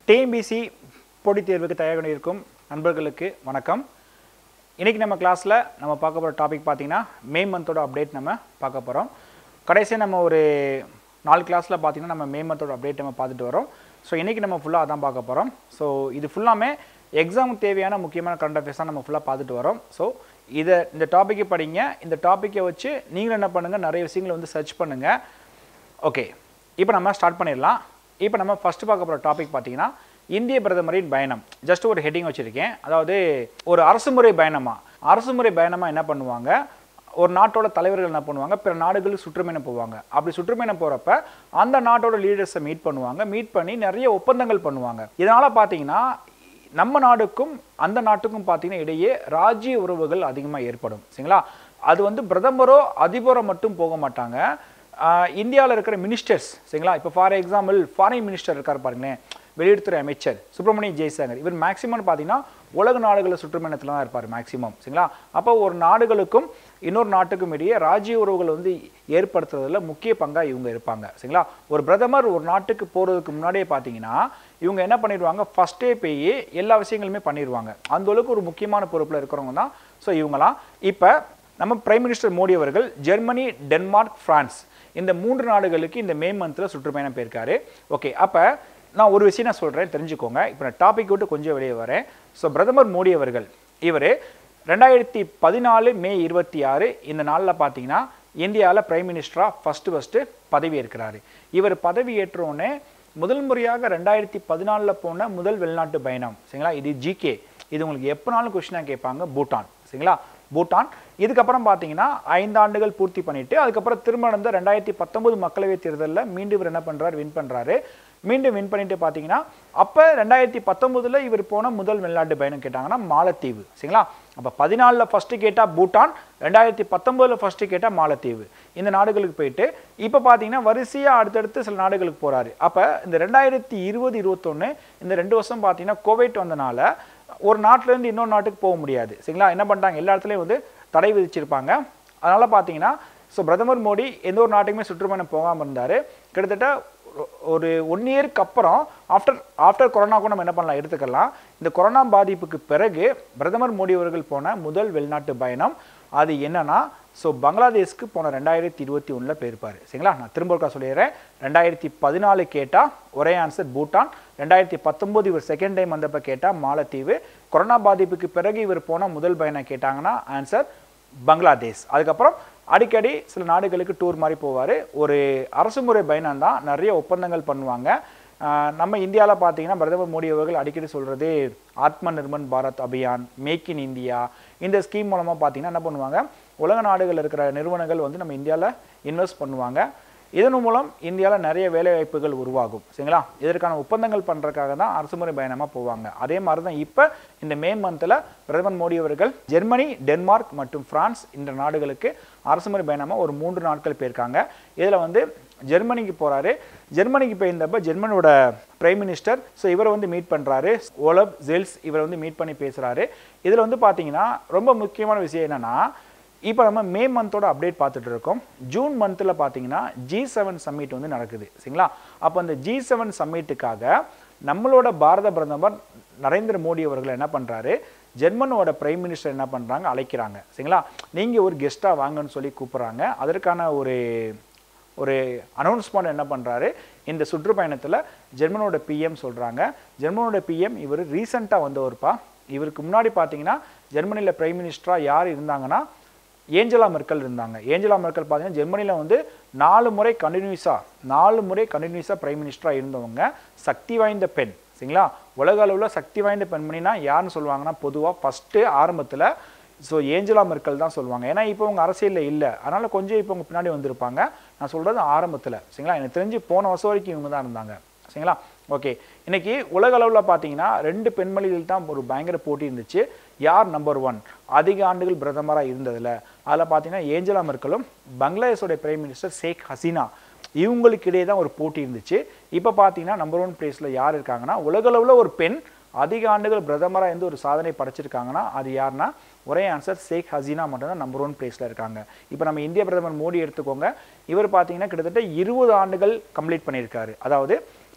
TNPSC போட்டித் தேர்வுக்கு தயாராக இருக்கும் நண்பர்களுக்கு வணக்கம் இன்றைக்கி நம்ம கிளாஸில் நம்ம பார்க்க போகிற டாபிக் பார்த்தீங்கன்னா மே மந்தோட அப்டேட் நம்ம பார்க்க போகிறோம் கடைசியாக நம்ம ஒரு நாலு கிளாஸில் பார்த்தீங்கன்னா நம்ம மே மந்தோட அப்டேட் நம்ம பார்த்துட்டு வரோம் ஸோ இன்றைக்கி நம்ம ஃபுல்லாக அதான் பார்க்க போகிறோம் ஸோ இது ஃபுல்லாமே எக்ஸாமுக்கு தேவையான முக்கியமான கரண்ட் அஃபேர்ஸ் தான் நம்ம ஃபுல்லாக பார்த்துட்டு வரோம் ஸோ இதை இந்த டாப்பிக்கை படிங்க இந்த டாப்பிக்கை வச்சு நீங்களும் என்ன பண்ணுங்கள் நிறைய விஷயங்களை வந்து சர்ச் பண்ணுங்கள் ஓகே இப்போ நம்ம ஸ்டார்ட் பண்ணிடலாம் இப்போ நம்ம ஃபர்ஸ்ட் பார்க்க போகிற டாபிக் பார்த்தீங்கன்னா இந்திய பிரதமரின் பயணம் ஜஸ்ட் ஒரு ஹெட்டிங் வச்சுருக்கேன் அதாவது ஒரு அரசுமுறை பயணமா அரசுமுறை பயணமாக என்ன பண்ணுவாங்க ஒரு நாட்டோட தலைவர்கள் என்ன பண்ணுவாங்க பிற நாடுகளுக்கு சுற்றுப்பயணம் போவாங்க அப்படி சுற்றுப்பயணம் போகிறப்ப அந்த நாட்டோட லீடர்ஸை மீட் பண்ணுவாங்க மீட் பண்ணி நிறைய ஒப்பந்தங்கள் பண்ணுவாங்க இதனால் பார்த்தீங்கன்னா நம்ம நாடுக்கும் அந்த நாட்டுக்கும் பார்த்தீங்கன்னா இடையே ராஜ்ய உறவுகள் அதிகமாக ஏற்படும் சரிங்களா அது வந்து பிரதமரோ அதிபரோ மட்டும் போக மாட்டாங்க இந்தியாவில் இருக்கிற மினிஸ்டர்ஸ் சரிங்களா இப்போ ஃபார் எக்ஸாம்பிள் ஃபாரின் மினிஸ்டர் இருக்கார் பாருங்களேன் வெளியுறவுத்துறை அமைச்சர் சுப்பிரமணிய ஜெய்சங்கர் இவர் மேக்சிமம் பார்த்தீங்கன்னா உலக நாடுகளில் சுற்றுப்பயணத்தில் தான் இருப்பார் மேக்சிமம் சரிங்களா அப்போ ஒரு நாடுகளுக்கும் இன்னொரு நாட்டுக்கும் இடையே ராஜ்ய உறவுகள் வந்து ஏற்படுத்துறதுல முக்கிய பங்காக இவங்க இருப்பாங்க சரிங்களா ஒரு பிரதமர் ஒரு நாட்டுக்கு போகிறதுக்கு முன்னாடியே பார்த்தீங்கன்னா இவங்க என்ன பண்ணிடுவாங்க ஃபஸ்ட்டே போய் எல்லா விஷயங்களுமே பண்ணிடுவாங்க அந்த அளவுக்கு ஒரு முக்கியமான பொறுப்பில் இருக்கிறவங்க தான் ஸோ இவங்களாம் இப்போ நம்ம பிரைம் மினிஸ்டர் மோடி அவர்கள் ஜெர்மனி டென்மார்க் பிரான்ஸ் இந்த மூன்று நாடுகளுக்கு இந்த மே மந்தில் சுற்றுப்பயணம் போயிருக்காரு ஓகே அப்போ நான் ஒரு விஷயம் நான் சொல்கிறேன் தெரிஞ்சுக்கோங்க இப்போ நான் டாபிக் விட்டு கொஞ்சம் வெளியே வரேன் ஸோ பிரதமர் மோடி அவர்கள் இவர் ரெண்டாயிரத்தி பதினாலு மே இருபத்தி ஆறு இந்த நாளில் பார்த்தீங்கன்னா இந்தியாவில் பிரைம் மினிஸ்டராக ஃபஸ்ட்டு ஃபஸ்ட்டு பதவி ஏற்கிறாரு இவர் பதவி ஏற்றோடனே முதல் முறையாக ரெண்டாயிரத்தி பதினாலில் போன முதல் வெளிநாட்டு பயணம் சரிங்களா இது ஜிகே இது உங்களுக்கு எப்போனாலும் கொஸ்டினாக கேட்பாங்க பூட்டான் சரிங்களா பூட்டான் இதுக்கப்புறம் பார்த்தீங்கன்னா ஐந்து ஆண்டுகள் பூர்த்தி பண்ணிட்டு அதுக்கப்புறம் திரும்ப நடந்த ரெண்டாயிரத்தி பத்தொன்பது மக்களவைத் தேர்தலில் மீண்டும் இவர் என்ன பண்ணுறாரு வின் பண்ணுறாரு மீண்டும் வின் பண்ணிட்டு பார்த்தீங்கன்னா அப்போ ரெண்டாயிரத்தி பத்தொன்பதில் இவர் போன முதல் வெளிநாட்டு பயணம் கேட்டாங்கன்னா மாலத்தீவு சரிங்களா அப்போ பதினாலில் ஃபஸ்ட்டு கேட்டால் பூட்டான் ரெண்டாயிரத்தி பத்தொம்போதில் ஃபஸ்ட்டு கேட்டால் மாலத்தீவு இந்த நாடுகளுக்கு போயிட்டு இப்போ பார்த்தீங்கன்னா வரிசையாக அடுத்தடுத்து சில நாடுகளுக்கு போகிறாரு அப்போ இந்த ரெண்டாயிரத்தி இருபது இருபத்தொன்று இந்த ரெண்டு வருஷம் பார்த்தீங்கன்னா கோவிட் வந்தனால ஒரு நாட்டிலேருந்து இன்னொரு நாட்டுக்கு போக முடியாது சரிங்களா என்ன பண்ணிட்டாங்க எல்லா இடத்துலையும் வந்து தடை விதிச்சிருப்பாங்க அதனால் பார்த்தீங்கன்னா ஸோ பிரதமர் மோடி எந்த ஒரு நாட்டுக்குமே சுற்றுப்பயணம் போகாமல் இருந்தார் கிட்டத்தட்ட ஒரு ஒன் இயருக்கு அப்புறம் ஆஃப்டர் ஆஃப்டர் கொரோனாக்கும் நம்ம என்ன பண்ணலாம் எடுத்துக்கலாம் இந்த கொரோனா பாதிப்புக்கு பிறகு பிரதமர் மோடி அவர்கள் போன முதல் வெளிநாட்டு பயணம் அது என்னன்னா ஸோ பங்களாதேஷ்க்கு போன ரெண்டாயிரத்தி இருபத்தி ஒன்றில் போயிருப்பார் சரிங்களா நான் திரும்ப ஒருக்கா சொல்லிடுறேன் ரெண்டாயிரத்தி பதினாலு கேட்டால் ஒரே ஆன்சர் பூட்டான் ரெண்டாயிரத்தி பத்தொம்போது இவர் செகண்ட் டைம் வந்தப்போ கேட்டால் மாலத்தீவு கொரோனா பாதிப்புக்கு பிறகு இவர் போன முதல் பயணம் கேட்டாங்கன்னா ஆன்சர் பங்களாதேஷ் அதுக்கப்புறம் அடிக்கடி சில நாடுகளுக்கு டூர் மாதிரி போவார் ஒரு அரசு முறை பயணம் தான் நிறைய ஒப்பந்தங்கள் பண்ணுவாங்க நம்ம இந்தியாவில் பார்த்தீங்கன்னா பிரதமர் மோடி அவர்கள் அடிக்கடி சொல்கிறது Atma Nirbhar Bharat Abhiyan make in India இந்த ஸ்கீம் மூலமாக பார்த்தீங்கன்னா என்ன பண்ணுவாங்க உலக நாடுகளில் இருக்கிற நிறுவனங்கள் வந்து நம்ம இந்தியாவில் இன்வெஸ்ட் பண்ணுவாங்க இதன் மூலம் இந்தியாவில் நிறைய வேலைவாய்ப்புகள் உருவாகும் சரிங்களா இதற்கான ஒப்பந்தங்கள் பண்ணுறதுக்காக தான் அரசுமுறை பயணமாக போவாங்க அதே மாதிரி தான் இப்போ இந்த மே மந்தில் பிரதமர் மோடி அவர்கள் ஜெர்மனி டென்மார்க் மற்றும் பிரான்ஸ் இந்த நாடுகளுக்கு அரசுமுறை பயணமாக ஒரு மூன்று நாட்கள் போயிருக்காங்க இதில் வந்து ஜெர்மனிக்கு போகிறாரு ஜெர்மனிக்கு போயிருந்தப்ப ஜெர்மனியோட பிரைம் மினிஸ்டர் ஸோ இவரை வந்து மீட் பண்ணுறாரு ஓலப் ஜெல்ஸ் இவரை வந்து மீட் பண்ணி பேசுகிறாரு இதில் வந்து பார்த்தீங்கன்னா ரொம்ப முக்கியமான விஷயம் என்னென்னா இப்போ நம்ம மே மந்தோட அப்டேட் பார்த்துட்டு இருக்கோம் ஜூன் மந்தில் பார்த்தீங்கன்னா ஜி செவன் சம்மிட் வந்து நடக்குது சரிங்களா அப்போ அந்த ஜி செவன் சம்மிட்டுக்காக நம்மளோட பாரத பிரதமர் நரேந்திர மோடி அவர்கள் என்ன பண்ணுறாரு ஜெர்மனோட பிரைம் மினிஸ்டர் என்ன பண்ணுறாங்க அழைக்கிறாங்க சரிங்களா நீங்கள் ஒரு கெஸ்ட்டாக வாங்கன்னு சொல்லி கூப்பிட்றாங்க அதற்கான ஒரு ஒரு அனௌன்ஸ்மெண்ட் என்ன பண்ணுறாரு இந்த சுற்றுப்பயணத்தில் ஜெர்மனோட பிஎம் சொல்கிறாங்க ஜெர்மனோட பிஎம் இவர் ரீசெண்டாக வந்தவர்ப்பா இவருக்கு முன்னாடி பார்த்தீங்கன்னா ஜெர்மனியில் பிரைம் மினிஸ்டராக யார் இருந்தாங்கன்னா ஏஞ்சலா மெர்க்கல் இருந்தாங்க ஏஞ்சலா மெர்க்கல் பார்த்தீங்கன்னா ஜெர்மனியில் வந்து நாலு முறை கண்டினியூஸாக நாலு முறை கண்டினியூஸாக பிரைம் மினிஸ்டராக இருந்தவங்க சக்தி வாய்ந்த பெண் சரிங்களா உலக அளவில் சக்தி வாய்ந்த பெண்மணினா யாருன்னு சொல்லுவாங்கன்னா பொதுவாக ஃபஸ்ட்டு ஆரம்பத்தில் ஸோ ஏஞ்சலா மெர்க்கல் தான் சொல்லுவாங்க ஏன்னா இப்போ அவங்க அரசியலில் இல்லை அதனால் கொஞ்சம் இப்போ அவங்க பின்னாடி வந்திருப்பாங்க நான் சொல்கிறது ஆரம்பத்தில் சரிங்களா எனக்கு தெரிஞ்சு போன வருஷம் வரைக்கும் இவங்க தான் இருந்தாங்க சரிங்களா ஓகே இன்னைக்கு உலக அளவில் பார்த்தீங்கன்னா ரெண்டு பெண்மணிகள் தான் ஒரு பயங்கர போட்டி இருந்துச்சு யார் நம்பர் ஒன் அதிக ஆண்டுகள் பிரதமராக இருந்ததில் அதில் பார்த்தீங்கன்னா ஏஞ்சலா மெர்க்கலும் பங்களாதேஷோட பிரைம் மினிஸ்டர் ஷேக் ஹசீனா இவங்களுக்கு இடையே தான் ஒரு போட்டி இருந்துச்சு இப்போ பார்த்தீங்கன்னா நம்பர் ஒன் பிளேஸில் யார் இருக்காங்கன்னா உலகளவில் ஒரு பெண் அதிக ஆண்டுகள் பிரதமராக இருந்து ஒரு சாதனை படைச்சிருக்காங்கன்னா அது யாருன்னா ஒரே ஆன்சர் ஷேக் ஹசீனா மட்டும்தான் நம்பர் ஒன் பிளேஸில் இருக்காங்க இப்போ நம்ம இந்திய பிரதமர் மோடி எடுத்துக்கோங்க இவர் பார்த்தீங்கன்னா கிட்டத்தட்ட இருபது ஆண்டுகள் கம்ப்ளீட் பண்ணியிருக்காரு அதாவது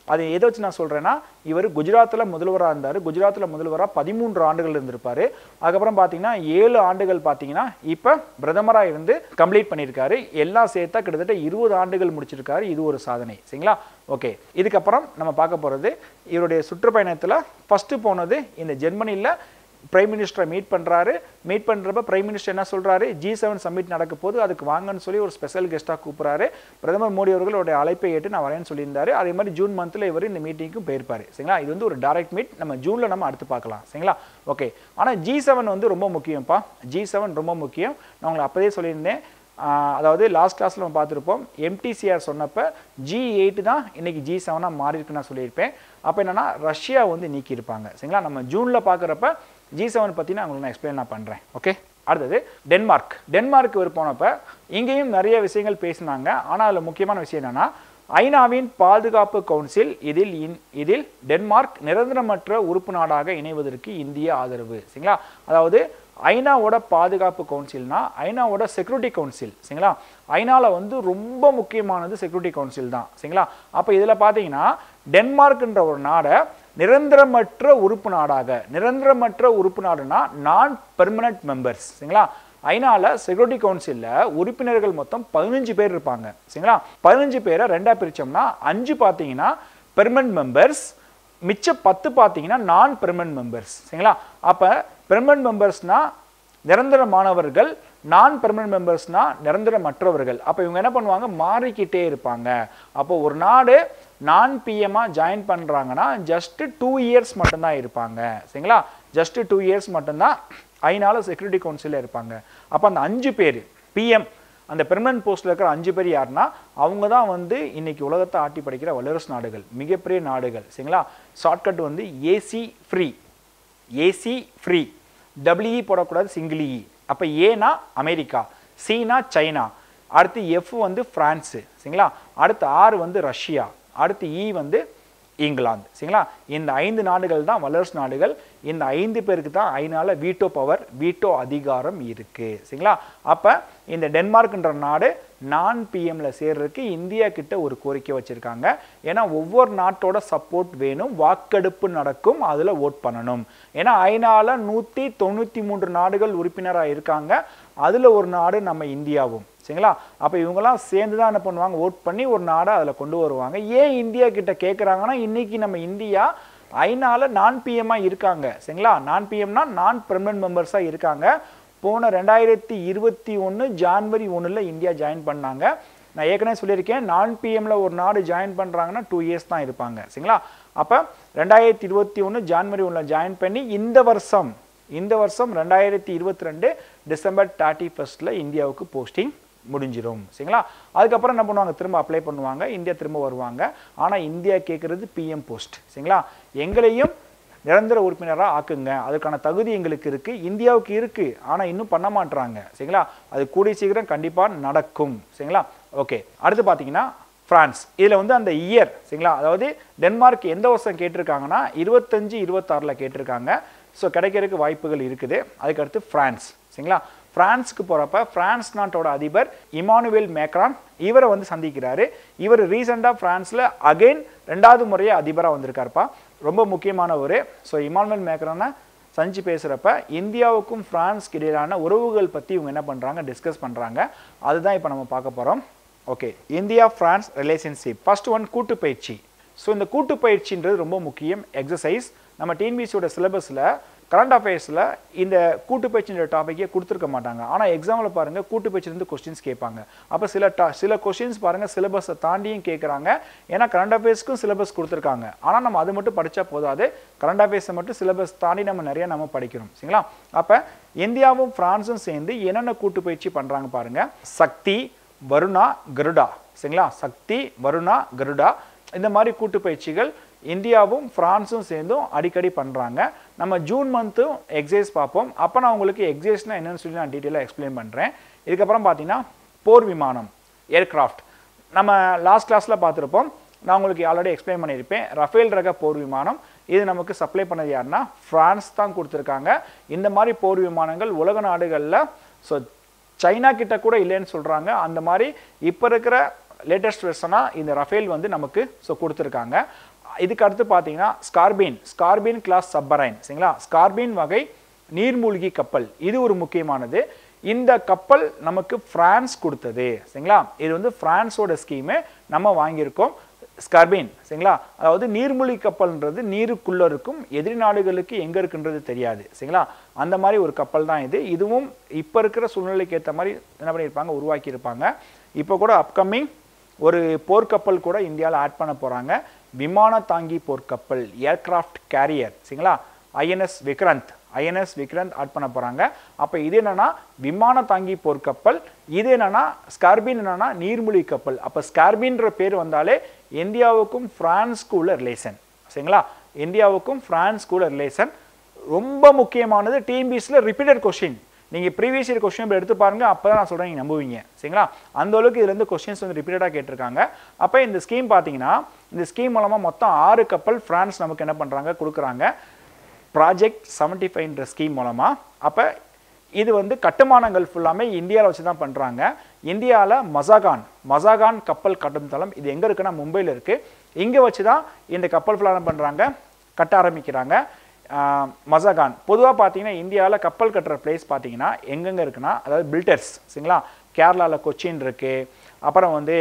அது எதை வச்சு நான் சொல்கிறேன்னா இவர் குஜராத்தில் முதல்வராக இருந்தார் குஜராத்தில் முதல்வராக பதிமூன்று ஆண்டுகள் இருந்திருப்பார் அதுக்கப்புறம் பார்த்தீங்கன்னா ஏழு ஆண்டுகள் பார்த்தீங்கன்னா இப்போ பிரதமராக இருந்து கம்ப்ளீட் பண்ணியிருக்காரு எல்லாம் சேர்த்தா கிட்டத்தட்ட இருபது ஆண்டுகள் முடிச்சிருக்காரு இது ஒரு சாதனை சரிங்களா ஓகே இதுக்கப்புறம் நம்ம பார்க்க போகிறது இவருடைய சுற்றுப்பயணத்தில் ஃபஸ்ட்டு போனது இந்த ஜெர்மனியில் பிரைம் மினிஸ்டரை மீட் பண்ணுறாரு மீட் பண்ணுறப்ப பிரைம் மினிஸ்டர் என்ன சொல்கிறாரு ஜி செவன் சம்மிட் நடக்க போது அதுக்கு வாங்கன்னு சொல்லி ஒரு ஸ்பெஷல் கெஸ்ட்டாக கூப்பிட்றாரு பிரதமர் மோடி அவர்களுடைய அழைப்பை ஏற்று நான் வரேன்னு சொல்லியிருந்தாரு அதே மாதிரி ஜூன் மந்தில் இவர் இந்த மீட்டிங்க்கும் போயிருப்பாரு சரிங்களா இது வந்து ஒரு டைரக்ட் மீட் நம்ம ஜூனில் நம்ம அடுத்து பார்க்கலாம் சரிங்களா ஓகே ஆனால் ஜி செவன் வந்து ரொம்ப முக்கியம்ப்பா ஜி செவன் ரொம்ப முக்கியம் நான் உங்களை அப்போதே சொல்லியிருந்தேன் ஆஹ் அதாவது லாஸ்ட் கிளாஸில் நம்ம பார்த்துருப்போம் எம்டிசிஆர் சொன்னப்ப ஜி எயிட் தான் இன்னைக்கு ஜி செவனாக மாறி இருக்குன்னு நான் சொல்லியிருப்பேன் அப்போ என்னன்னா ரஷ்யா வந்து நீக்கியிருப்பாங்க சரிங்களா நம்ம ஜூனில் பார்க்குறப்ப ஜி செவன் பற்றி நான் உங்களுக்கு நான் எக்ஸ்பிளைன் நான் பண்ணுறேன் ஓகே அடுத்தது டென்மார்க் டென்மார்க் இவர் போனப்ப இங்கேயும் நிறைய விஷயங்கள் பேசினாங்க ஆனால் அதில் முக்கியமான விஷயம் என்னன்னா ஐநாவின் பாதுகாப்பு கவுன்சில் இதில் இன் இதில் டென்மார்க் நிரந்தரமற்ற உறுப்பு நாடாக இணைவதற்கு இந்திய ஆதரவு சரிங்களா அதாவது ஐநாவோட பாதுகாப்பு கவுன்சில்னா ஐநாவோட செக்யூரிட்டி கவுன்சில் சரிங்களா ஐநால வந்து ரொம்ப முக்கியமானது செக்யூரிட்டி கவுன்சில் தான் சரிங்களா அப்போ இதில் பார்த்தீங்கன்னா டென்மார்க்ன்ற ஒரு நாடை நிரந்தரமற்ற உறுப்பு நாடாக நிரந்தரமற்ற உறுப்பு நாடுனா நான் பெர்மனன்ட் மெம்பர்ஸ் சரிங்களா ஐநால செக்யூரிட்டி கவுன்சிலில் உறுப்பினர்கள் மொத்தம் பதினஞ்சு பேர் இருப்பாங்க சரிங்களா பதினஞ்சு பேரை ரெண்டா பிரிச்சோம்னா அஞ்சு பார்த்தீங்கன்னா பெர்மனன்ட் மெம்பர்ஸ் மிச்ச பத்து பார்த்தீங்கன்னா நான் பெர்மனன்ட் மெம்பர்ஸ் சரிங்களா அப்போ பெர்மனன்ட் மெம்பர்ஸ்னா நிரந்தரமானவர்கள் நான் பெர்மனன்ட் மெம்பர்ஸ்னா நிரந்தரமற்றவர்கள் அப்போ இவங்க என்ன பண்ணுவாங்க மாறிக்கிட்டே இருப்பாங்க அப்போ ஒரு நாடு நான் பிஎம்மாக ஜாயின் பண்ணுறாங்கன்னா ஜஸ்ட் டூ இயர்ஸ் மட்டும்தான் இருப்பாங்க சரிங்களா ஜஸ்ட் டூ இயர்ஸ் மட்டும்தான் ஐநால செக்யூரிட்டி கவுன்சிலில் இருப்பாங்க அப்போ அந்த அஞ்சு பேர் பிஎம் அந்த பெர்மனன்ட் போஸ்ட்டில் இருக்கிற அஞ்சு பேர் யாருன்னா அவங்க தான் வந்து இன்னைக்கு உலகத்தை ஆட்டி படைக்கிற வல்லரசு நாடுகள் மிகப்பெரிய நாடுகள் சரிங்களா ஷார்ட்கட் வந்து AC free AC free double e போடக்கூடாது சிங்கிள் இ அப்போ ஏனா அமெரிக்கா சீனா சைனா அடுத்து எஃப் வந்து ஃப்ரான்ஸு சரிங்களா அடுத்து ஆர் வந்து ரஷ்யா அடுத்து இ வந்து இங்கிலாந்து சரிங்களா இந்த ஐந்து நாடுகள் தான் வல்லரசு நாடுகள் இந்த ஐந்து பேருக்கு தான் ஐநால வீட்டோ பவர் வீட்டோ அதிகாரம் இருக்கு சரிங்களா அப்ப இந்த டென்மார்க்ன்ற நாடு நான் பிஎம்ல சேர்றதுக்கு இந்தியா கிட்ட ஒரு கோரிக்கை வச்சிருக்காங்க ஏன்னா ஒவ்வொரு நாட்டோட சப்போர்ட் வேணும் வாக்கெடுப்பு நடக்கும் அதுல ஓட் பண்ணணும் ஏன்னா ஐநால நூத்தி தொண்ணூத்தி மூன்று நாடுகள் உறுப்பினராக இருக்காங்க அதுல ஒரு நாடு நம்ம இந்தியாவும் சரிங்களா அப்போ இவங்கெல்லாம் சேர்ந்து தான் என்ன பண்ணுவாங்க ஓட் பண்ணி ஒரு நாடை அதில் கொண்டு வருவாங்க ஏன் இந்தியா கிட்ட கேட்குறாங்கன்னா இன்னைக்கு நம்ம இந்தியா ஐநால நான் பிஎம்மாக இருக்காங்க சரிங்களா நான் பிஎம்னா நான் பெர்மனன்ட் மெம்பர்ஸாக இருக்காங்க போன ரெண்டாயிரத்தி இருபத்தி ஒன்று ஜான்வரி ஒன்றில் இந்தியா ஜாயின் பண்ணாங்க நான் ஏற்கனவே சொல்லியிருக்கேன் நான் பிஎம்ல ஒரு நாடு ஜாயின் பண்ணுறாங்கன்னா டூ இயர்ஸ் தான் இருப்பாங்க சரிங்களா அப்போ ரெண்டாயிரத்தி இருபத்தி ஒன்று ஜான்வரி ஒன்றில் ஜாயின் பண்ணி இந்த வருஷம் இந்த வருஷம் ரெண்டாயிரத்தி இருபத்தி ரெண்டு டிசம்பர் தேர்ட்டி ஃபர்ஸ்டில் இந்தியாவுக்கு போஸ்டிங் முடிஞ்சிடும் சரிங்களா அதுக்கப்புறம் என்ன பண்ணுவாங்க திரும்ப அப்ளை பண்ணுவாங்க இந்தியா திரும்ப வருவாங்க ஆனால் இந்தியா கேட்குறது பிஎம் போஸ்ட் சரிங்களா எங்களையும் நிரந்தர உறுப்பினராக ஆக்குங்க அதுக்கான தகுதி எங்களுக்கு இருக்கு இந்தியாவுக்கு இருக்கு ஆனால் இன்னும் பண்ண மாட்றாங்க சரிங்களா அது கூடிய சீக்கிரம் கண்டிப்பாக நடக்கும் சரிங்களா ஓகே அடுத்து பார்த்தீங்கன்னா பிரான்ஸ் இதில் வந்து அந்த இயர் சரிங்களா அதாவது டென்மார்க் எந்த வருஷம் கேட்டிருக்காங்கன்னா இருபத்தஞ்சு இருபத்தாறில் கேட்டிருக்காங்க ஸோ கிடைக்கிறதுக்கு வாய்ப்புகள் இருக்குது அதுக்கடுத்து பிரான்ஸ் சரிங்களா பிரான்ஸ்க்கு போகிறப்ப பிரான்ஸ் நாட்டோட அதிபர் இமானுவேல் மேக்ரான் இவரை வந்து சந்திக்கிறாரு இவர் ரீசெண்டாக பிரான்ஸில் அகைன் ரெண்டாவது முறையாக அதிபராக வந்திருக்காருப்பா ரொம்ப முக்கியமானவர் ஸோ இமானுவேல் மேக்ரானை சந்திச்சு பேசுகிறப்ப இந்தியாவுக்கும் பிரான்ஸ்க்கு இடையிலான உறவுகள் பற்றி இவங்க என்ன பண்ணுறாங்க டிஸ்கஸ் பண்ணுறாங்க அதுதான் இப்போ நம்ம பார்க்க போகிறோம் okay India France relationship first one கூட்டு பயிற்சி ஸோ இந்த கூட்டு பயிற்சின்றது ரொம்ப முக்கியம் எக்ஸசைஸ் நம்ம டிஎன்பிசியோட சிலபஸில் கரண்ட் அஃபேர்ஸில் இந்த கூட்டு பயிற்சின்ற டாப்பிக்கே கொடுத்துருக்க மாட்டாங்க ஆனால் எக்ஸாமில் பாருங்கள் கூட்டு பயிற்சிலேருந்து கொஸ்டின்ஸ் கேட்பாங்க அப்போ சில டா சில கொஸ்டின்ஸ் பாருங்கள் சிலபஸை தாண்டியும் கேட்குறாங்க ஏன்னா கரண்ட் அஃபேர்ஸ்க்கும் சிலபஸ் கொடுத்துருக்காங்க ஆனால் நம்ம அது மட்டும் படித்தா போதாது கரண்ட் அஃபேர்ஸை மட்டும் சிலபஸ் தாண்டி நம்ம நிறைய நம்ம படிக்கணும் சரிங்களா அப்போ இந்தியாவும் பிரான்ஸும் சேர்ந்து என்னென்ன கூட்டு பயிற்சி பண்ணுறாங்க பாருங்கள் சக்தி வருணா கருடா சரிங்களா சக்தி வருணா கருடா இந்த மாதிரி கூட்டு பயிற்சிகள் இந்தியாவும் பிரான்ஸும் சேர்ந்தும் அடிக்கடி பண்ணுறாங்க நம்ம ஜூன் மந்த்தும் எக்ஸைஸ் பார்ப்போம் அப்போ நான் உங்களுக்கு எக்ஸைஸ்னால் என்னன்னு சொல்லி நான் டீட்டெயிலாக எக்ஸ்பிளைன் பண்ணுறேன் இதுக்கப்புறம் பார்த்தீங்கன்னா போர் விமானம் ஏர்கிராஃப்ட் நம்ம லாஸ்ட் கிளாஸில் பார்த்துருப்போம் நான் உங்களுக்கு ஆல்ரெடி எக்ஸ்பிளைன் பண்ணியிருப்பேன் ரஃபேல் ரக போர் விமானம் இது நமக்கு சப்ளை பண்ணது யாருன்னா ஃப்ரான்ஸ் தான் கொடுத்துருக்காங்க இந்த மாதிரி போர் விமானங்கள் உலக நாடுகளில் ஸோ சைனா கிட்ட கூட இல்லைன்னு சொல்கிறாங்க அந்த மாதிரி இப்போ இருக்கிற லேட்டஸ்ட் வெர்ஷனாக இந்த ரஃபேல் வந்து நமக்கு ஸோ கொடுத்துருக்காங்க இதுக்கு அடுத்து பார்த்தீங்கன்னா ஸ்கார்பின் ஸ்கார்பின் கிளாஸ் சப்பரைன் சரிங்களா ஸ்கார்பின் வகை நீர்மூழ்கி கப்பல் இது ஒரு முக்கியமானது இந்த கப்பல் நமக்கு பிரான்ஸ் கொடுத்தது சரிங்களா இது வந்து பிரான்ஸோட ஸ்கீமு நம்ம வாங்கியிருக்கோம் ஸ்கர்பின் சரிங்களா அதாவது நீர்மூழ்கி கப்பல்ன்றது நீருக்குள்ள இருக்கும் எதிரி நாடுகளுக்கு எங்க இருக்குன்றது தெரியாது சரிங்களா அந்த மாதிரி ஒரு கப்பல் தான் இது இதுவும் இப்போ இருக்கிற சூழ்நிலைக்கு ஏற்ற மாதிரி என்ன பண்ணியிருப்பாங்க உருவாக்கி இருப்பாங்க இப்போ கூட அப்கமிங் ஒரு போர்க்கப்பல் கூட இந்தியாவில் ஆட் பண்ண போறாங்க விமான தாங்கி போர்க்கப்பல் ஏர்கிராஃப்ட் கேரியர் சரிங்களா INS Vikrant INS Vikrant add பண்ண போறாங்க அப்போ இது என்னன்னா விமான தாங்கி போர்க்கப்பல் இது என்னன்னா ஸ்கார்பின் என்னன்னா நீர்மூழ்கி கப்பல் அப்போ ஸ்கார்பின்ற பேர் வந்தாலே இந்தியாவுக்கும் பிரான்ஸ்க்கு உள்ள ரிலேஷன் சரிங்களா இந்தியாவுக்கும் பிரான்ஸ்க்கு உள்ள ரிலேஷன் ரொம்ப முக்கியமானது டிஎம்பிஎஸ்ல ரிப்பீட்டட் கொஸ்டின் நீங்க ப்ரீவியஸ் இயர் கொஸ்டின் எடுத்து பாருங்க அப்பதான் நான் சொல்றேன் நீங்க நம்புவீங்க சரிங்களா அந்த அளவுக்கு இதுல இருந்து கொஸ்டின்ஸ் வந்து ரிப்பீட்டடாக கேட்டிருக்காங்க அப்ப இந்த ஸ்கீம் பாத்தீங்கன்னா இந்த ஸ்கீம் மூலமா மொத்தம் ஆறு கப்பல் பிரான்ஸ் நமக்கு என்ன பண்றாங்க கொடுக்குறாங்க ப்ராஜெக்ட் செவன்டி ஃபைவ்ன்ற ஸ்கீம் மூலமா அப்ப இது வந்து கட்டுமானங்கள் ஃபுல்லாமே இந்தியாவில் வச்சு தான் பண்ணுறாங்க இந்தியாவில் மசாகான் மசாகான் கப்பல் கட்டும் தளம் இது எங்கே இருக்குன்னா மும்பையில் இருக்குது இங்கே வச்சு தான் இந்த கப்பல் ஃபுல்லாக என்ன பண்ணுறாங்க கட்ட ஆரம்பிக்கிறாங்க ஆஹ் மசாகான் பொதுவாக பார்த்தீங்கன்னா இந்தியாவில் கப்பல் கட்டுற பிளேஸ் பார்த்தீங்கன்னா எங்கெங்கே இருக்குன்னா அதாவது பில்டர்ஸ் சரிங்களா கேரளாவில் கொச்சின் இருக்குது அப்புறம் வந்து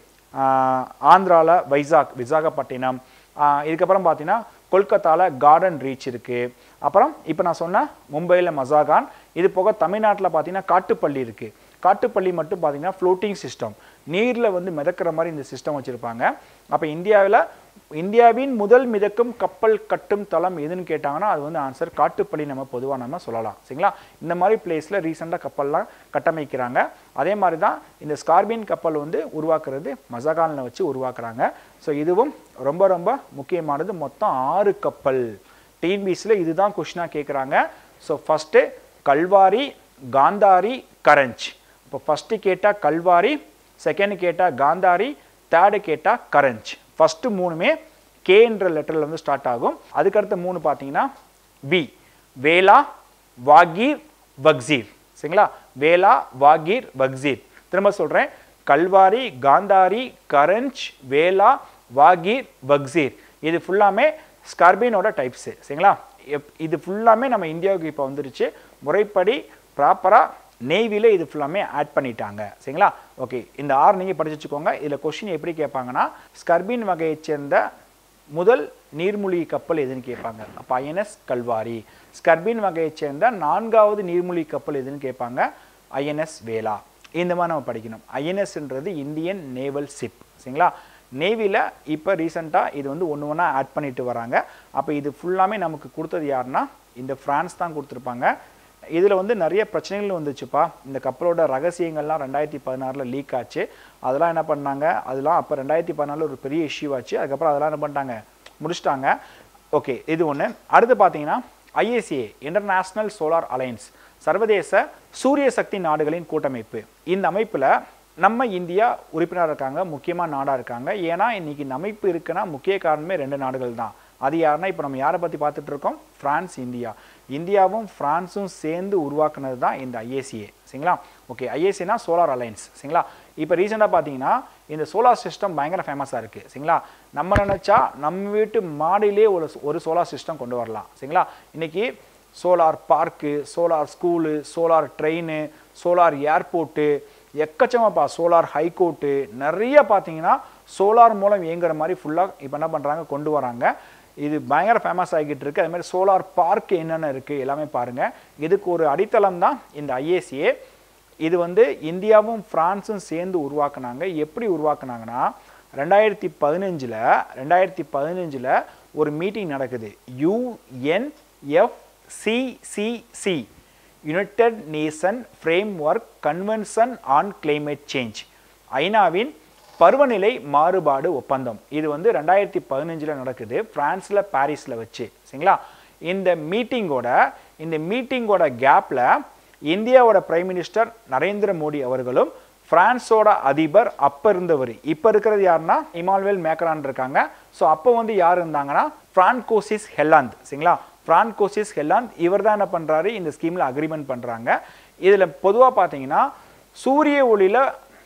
ஆந்திராவில் வைசாக் விசாகப்பட்டினம் ஆஹ் இதுக்கப்புறம் பார்த்தீங்கன்னா கொல்கத்தாவில் கார்டன் ரீச் இருக்குது அப்புறம் இப்போ நான் சொன்ன மும்பையில் மசாகான் இது போக தமிழ்நாட்டில் பார்த்தீங்கன்னா காட்டுப்பள்ளி இருக்குது காட்டுப்பள்ளி மட்டும் பார்த்தீங்கன்னா ஃப்ளோட்டிங் சிஸ்டம் நீரில் வந்து மிதக்கிற மாதிரி இந்த சிஸ்டம் வச்சுருப்பாங்க அப்போ இந்தியாவில் இந்தியாவின் முதல் மிதக்கும் கப்பல் கட்டும் தளம் எதுன்னு கேட்டாங்கன்னா அது வந்து ஆன்சர் காட்டுப்பள்ளி நம்ம பொதுவாக நம்ம சொல்லலாம் சரிங்களா இந்த மாதிரி பிளேஸில் ரீசெண்டாக கப்பல்லாம் கட்டமைக்கிறாங்க அதே மாதிரி தான் இந்த ஸ்கார்பின் கப்பல் வந்து உருவாக்குறது மசகானில் வச்சு உருவாக்குறாங்க ஸோ இதுவும் ரொம்ப ரொம்ப முக்கியமானது மொத்தம் ஆறு கப்பல் டிஎன்பிசியில் இதுதான் கொஷினாக கேட்குறாங்க ஸோ ஃபஸ்ட்டு கல்வாரி காந்தாரி கரஞ்ச் இப்போ ஃபஸ்ட்டு கேட்டால் கல்வாரி செகண்ட் கேட்டால் காந்தாரி தேர்டு கேட்டால் கரஞ்ச் ஃபஸ்ட்டு மூணுமே கேன்ற லெட்டரில் வந்து ஸ்டார்ட் ஆகும் அதுக்கடுத்த மூணு பார்த்தீங்கன்னா வி வேலா வாகீர் வக்சீர் சரிங்களா வேலா வாகீர் வக்சீர் திரும்ப சொல்கிறேன் கல்வாரி காந்தாரி கரஞ்ச் வேலா வாகீர் வக்சீர் இது ஃபுல்லாமே ஸ்கார்பினோட டைப்ஸு சரிங்களா எப்- இது ஃபுல்லாமே நம்ம இந்தியாவுக்கு இப்போ வந்துருச்சு முறைப்படி ப்ராப்பராக நேவியில் இது ஃபுல்லாமே ஆட் பண்ணிட்டாங்க சரிங்களா ஓகே இந்த ஆறு நீங்கள் படிச்சு வச்சுக்கோங்க இதில் கொஷின் எப்படி கேட்பாங்கன்னா ஸ்கர்பின் வகையைச் சேர்ந்த முதல் நீர்மூழ்கி கப்பல் எதுன்னு கேட்பாங்க அப்போ ஐஎன்எஸ் கல்வாரி ஸ்கர்பின் வகையைச் சேர்ந்த நான்காவது நீர்மூழ்கி கப்பல் எதுன்னு கேட்பாங்க ஐஎன்எஸ் வேலா இந்த மாதிரி நம்ம படிக்கணும் ஐஎன்எஸ்ன்றது இந்தியன் நேவல் ஷிப் சரிங்களா நேவியில் இப்போ ரீசெண்டாக இது வந்து ஒன்று ஒன்றா ஆட் பண்ணிட்டு வராங்க அப்போ இது ஃபுல்லாமே நமக்கு கொடுத்தது யாருன்னா இந்த ஃப்ரான்ஸ் தான் கொடுத்துருப்பாங்க இதில் வந்து நிறைய பிரச்சனைகள் வந்துச்சுப்பா இந்த கப்பலோட ரகசியங்கள்லாம் ரெண்டாயிரத்தி பதினாறில் லீக் ஆச்சு அதெல்லாம் என்ன பண்ணாங்க அதெல்லாம் அப்போ ரெண்டாயிரத்தி பதினாலில் ஒரு பெரிய இஷ்யூ ஆச்சு அதுக்கப்புறம் அதெல்லாம் என்ன பண்ணிட்டாங்க முடிச்சிட்டாங்க ஓகே இது ஒன்று அடுத்து பார்த்தீங்கன்னா ஐஏசிஏ இன்டர்நேஷ்னல் சோலார் அலையன்ஸ் சர்வதேச சூரிய சக்தி நாடுகளின் கூட்டமைப்பு இந்த அமைப்பில் நம்ம இந்தியா உறுப்பினராக இருக்காங்க முக்கியமான நாடாக இருக்காங்க ஏன்னா இன்னைக்கு இந்த அமைப்பு இருக்குன்னா முக்கிய காரணமே ரெண்டு நாடுகள் தான் அது யாருன்னா இப்போ நம்ம யாரை பற்றி பார்த்துட்டு இருக்கோம் பிரான்ஸ் இந்தியா இந்தியாவும் பிரான்ஸும் சேர்ந்து உருவாக்குனது தான் இந்த ஐஏசிஏ சரிங்களா ஓகே ஐஏசினா சோலார் அலையன்ஸ் சரிங்களா இப்போ ரீசெண்டாக பார்த்தீங்கன்னா இந்த சோலார் சிஸ்டம் பயங்கர ஃபேமஸாக இருக்குது சரிங்களா நம்ம நினச்சா நம்ம வீட்டு மாடியிலே ஒரு ஒரு சோலார் சிஸ்டம் கொண்டு வரலாம் சரிங்களா இன்னைக்கு solar park solar school solar train solar airport எக்கச்சக்கமாப்பா சோலார் ஹைகோர்ட்டு நிறைய பார்த்தீங்கன்னா சோலார் மூலம் இயங்குற மாதிரி ஃபுல்லாக இப்போ என்ன பண்ணுறாங்க கொண்டு வராங்க இது பயங்கர ஃபேமஸ் ஆகிட்டு இருக்கு அது மாதிரி சோலார் பார்க் என்னென்ன இருக்குது எல்லாமே பாருங்கள் இதுக்கு ஒரு அடித்தளம் தான் இந்த ஐஏசிஏ இது வந்து இந்தியாவும் பிரான்ஸும் சேர்ந்து உருவாக்குனாங்க எப்படி உருவாக்குனாங்கன்னா ரெண்டாயிரத்தி பதினஞ்சில் ரெண்டாயிரத்தி பதினஞ்சில் ஒரு மீட்டிங் நடக்குது UNFCCC united nation framework convention on climate change ஐநாவின் பருவநிலை மாறுபாடு ஒப்பந்தம் இது வந்து ரெண்டாயிரத்தி பதினஞ்சில் நடக்குது பிரான்ஸில் பாரிஸில் வச்சு சரிங்களா இந்த மீட்டிங்கோட இந்த மீட்டிங்கோட கேப்பில் இந்தியாவோட பிரைம் மினிஸ்டர் நரேந்திர மோடி அவர்களும் பிரான்ஸோட அதிபர் அப்போ இருந்தவர் இப்போ இருக்கிறது யாருன்னா இமானுவேல் மேக்ரான் இருக்காங்க ஸோ அப்போ வந்து யார் இருந்தாங்கன்னா பிரான்கோசிஸ் ஹெல்லாந்த் சரிங்களா பிரான்கோசிஸ் ஹெல்லாந்த் இவர் தான் என்ன பண்ணுறாரு இந்த ஸ்கீமில் அக்ரிமெண்ட் பண்ணுறாங்க இதில் பொதுவாக பார்த்தீங்கன்னா சூரிய ஒளியில்